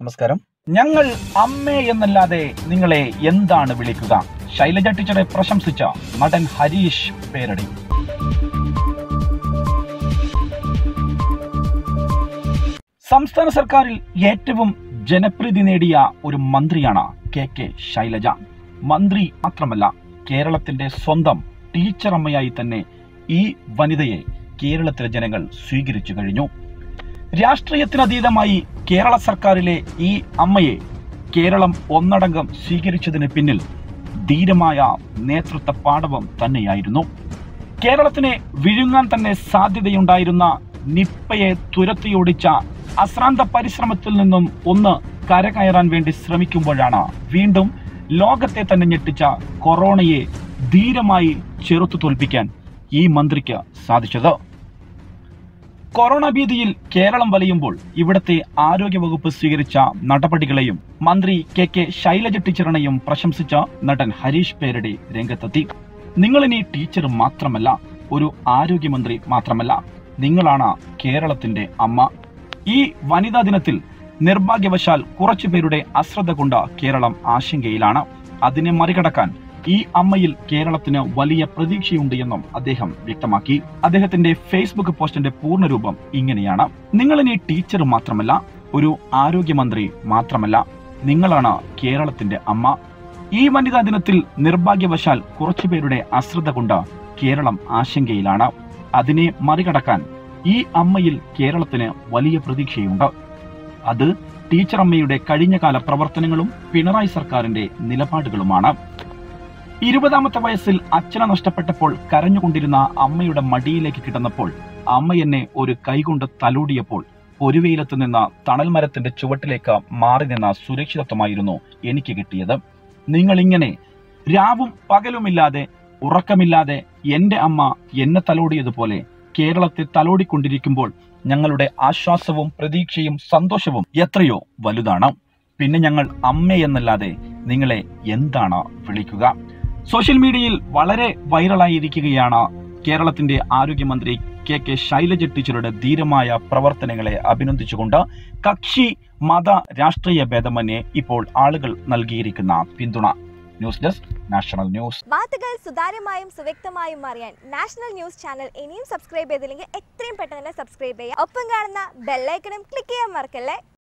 നമസ്കാരം ഞങ്ങൾ അമ്മേ എന്നല്ലാതെ നിങ്ങളെ എന്താണ് വിളിക്കുക ശൈലജ ടീച്ചറെ പ്രശംസിച്ച നടൻ ഹരീഷ് പേരടി സംസ്ഥാന സർക്കാരിൽ ഏറ്റവും ജനപ്രീതി നേടിയ ഒരു മന്ത്രിയാണ് കെ കെ ശൈലജ മന്ത്രി മാത്രമല്ല കേരളത്തിന്റെ സ്വന്തം ടീച്ചർ അമ്മയായി തന്നെ ഈ വനിതയെ കേരളത്തിലെ ജനങ്ങൾ സ്വീകരിച്ചു കഴിഞ്ഞു രാഷ്ട്രീയത്തിനതീതമായി കേരള സർക്കാരിലെ ഈ അമ്മയെ കേരളം ഒന്നടങ്കം സ്വീകരിച്ചതിന് പിന്നിൽ ധീരമായ നേതൃത്വ പാടവം തന്നെയായിരുന്നു കേരളത്തിനെ വിഴുങ്ങാൻ തന്നെ സാധ്യതയുണ്ടായിരുന്ന നിപ്പയെ തുരത്തിയോടിച്ച അശ്രാന്ത പരിശ്രമത്തിൽ നിന്നും ഒന്ന് കരകയറാൻ വേണ്ടി ശ്രമിക്കുമ്പോഴാണ് വീണ്ടും ലോകത്തെ തന്നെ ഞെട്ടിച്ച കൊറോണയെ ധീരമായി ചെറുത്തു തോൽപ്പിക്കാൻ ഈ മന്ത്രിക്ക് സാധിച്ചത് കൊറോണ ഭീതിയിൽ കേരളം വലയുമ്പോൾ ഇവിടത്തെ ആരോഗ്യവകുപ്പ് സ്വീകരിച്ച നടപടികളെയും മന്ത്രി കെ കെ ശൈലജ ടീച്ചറിനെയും പ്രശംസിച്ച നടൻ ഹരീഷ് പേരടി രംഗത്തെത്തി നിങ്ങളിനി ടീച്ചർ മാത്രമല്ല ഒരു ആരോഗ്യമന്ത്രി മാത്രമല്ല നിങ്ങളാണ് കേരളത്തിന്റെ അമ്മ ഈ വനിതാ ദിനത്തിൽ നിർഭാഗ്യവശാൽ കുറച്ചുപേരുടെ അശ്രദ്ധ കൊണ്ട് കേരളം ആശങ്കയിലാണ് അതിനെ മറികടക്കാൻ ഈ അമ്മയിൽ കേരളത്തിന് വലിയ പ്രതീക്ഷയുണ്ട് എന്നും അദ്ദേഹം വ്യക്തമാക്കി അദ്ദേഹത്തിന്റെ ഫേസ്ബുക്ക് പോസ്റ്റിന്റെ പൂർണ്ണരൂപം ഇങ്ങനെയാണ് നിങ്ങളിനി ടീച്ചർ മാത്രമല്ല ഒരു ആരോഗ്യമന്ത്രി മാത്രമല്ല നിങ്ങളാണ് കേരളത്തിന്റെ അമ്മ ഈ വനിതാ ദിനത്തിൽ നിർഭാഗ്യവശാൽ കുറച്ചുപേരുടെ അശ്രദ്ധ കൊണ്ട് കേരളം ആശങ്കയിലാണ് അതിനെ മറികടക്കാൻ ഈ അമ്മയിൽ കേരളത്തിന് വലിയ പ്രതീക്ഷയുണ്ട് അത് ടീച്ചർ അമ്മയുടെ കഴിഞ്ഞകാല പ്രവർത്തനങ്ങളും പിണറായി സർക്കാരിന്റെ നിലപാടുകളുമാണ് ഇരുപതാമത്തെ വയസ്സിൽ അച്ഛനെ നഷ്ടപ്പെട്ടപ്പോൾ കരഞ്ഞുകൊണ്ടിരുന്ന അമ്മയുടെ മടിയിലേക്ക് കിടന്നപ്പോൾ അമ്മ എന്നെ ഒരു കൈകൊണ്ട് തലോടിയപ്പോൾ ഒരു വെയിലത്ത് നിന്ന് തണൽ മരത്തിന്റെ ചുവട്ടിലേക്ക് മാറി നിന്ന സുരക്ഷിതത്വമായിരുന്നു എനിക്ക് കിട്ടിയത് നിങ്ങൾ ഇങ്ങനെ രാവും പകലുമില്ലാതെ ഉറക്കമില്ലാതെ എന്റെ അമ്മ എന്നെ തലോടിയതുപോലെ കേരളത്തെ തലോടിക്കൊണ്ടിരിക്കുമ്പോൾ ഞങ്ങളുടെ ആശ്വാസവും പ്രതീക്ഷയും സന്തോഷവും എത്രയോ വലുതാണ് പിന്നെ ഞങ്ങൾ അമ്മ എന്നല്ലാതെ നിങ്ങളെ എന്താണ് വിളിക്കുക സോഷ്യൽ മീഡിയയിൽ വളരെ വൈറലായിരിക്കുകയാണ് കേരളത്തിന്റെ ആരോഗ്യമന്ത്രി കെ കെ ശൈലജ ടീച്ചറുടെ ധീരമായ പ്രവർത്തനങ്ങളെ അഭിനന്ദിച്ചുകൊണ്ട് കക്ഷി മത രാഷ്ട്രീയ ഭേദമന്യേ ഇപ്പോൾ ആളുകൾ നൽകിയിരിക്കുന്ന പിന്തുണ ന്യൂസ് ഡെസ്ക് നാഷണൽ ന്യൂസ് വാർത്തകൾ സുതാര്യമായും സുവ്യക്തമായും അറിയാൻ നാഷണൽ ന്യൂസ് ചാനൽ ഇനിയും സബ്സ്ക്രൈബ് ചെയ്തില്ലെങ്കിൽ എത്രയും പെട്ടെന്ന് തന്നെ സബ്സ്ക്രൈബ് ചെയ്യുക ഒപ്പം കാണുന്ന ബെല്ലൈക്കണും ക്ലിക്ക് ചെയ്യാൻ മറക്കല്ലേ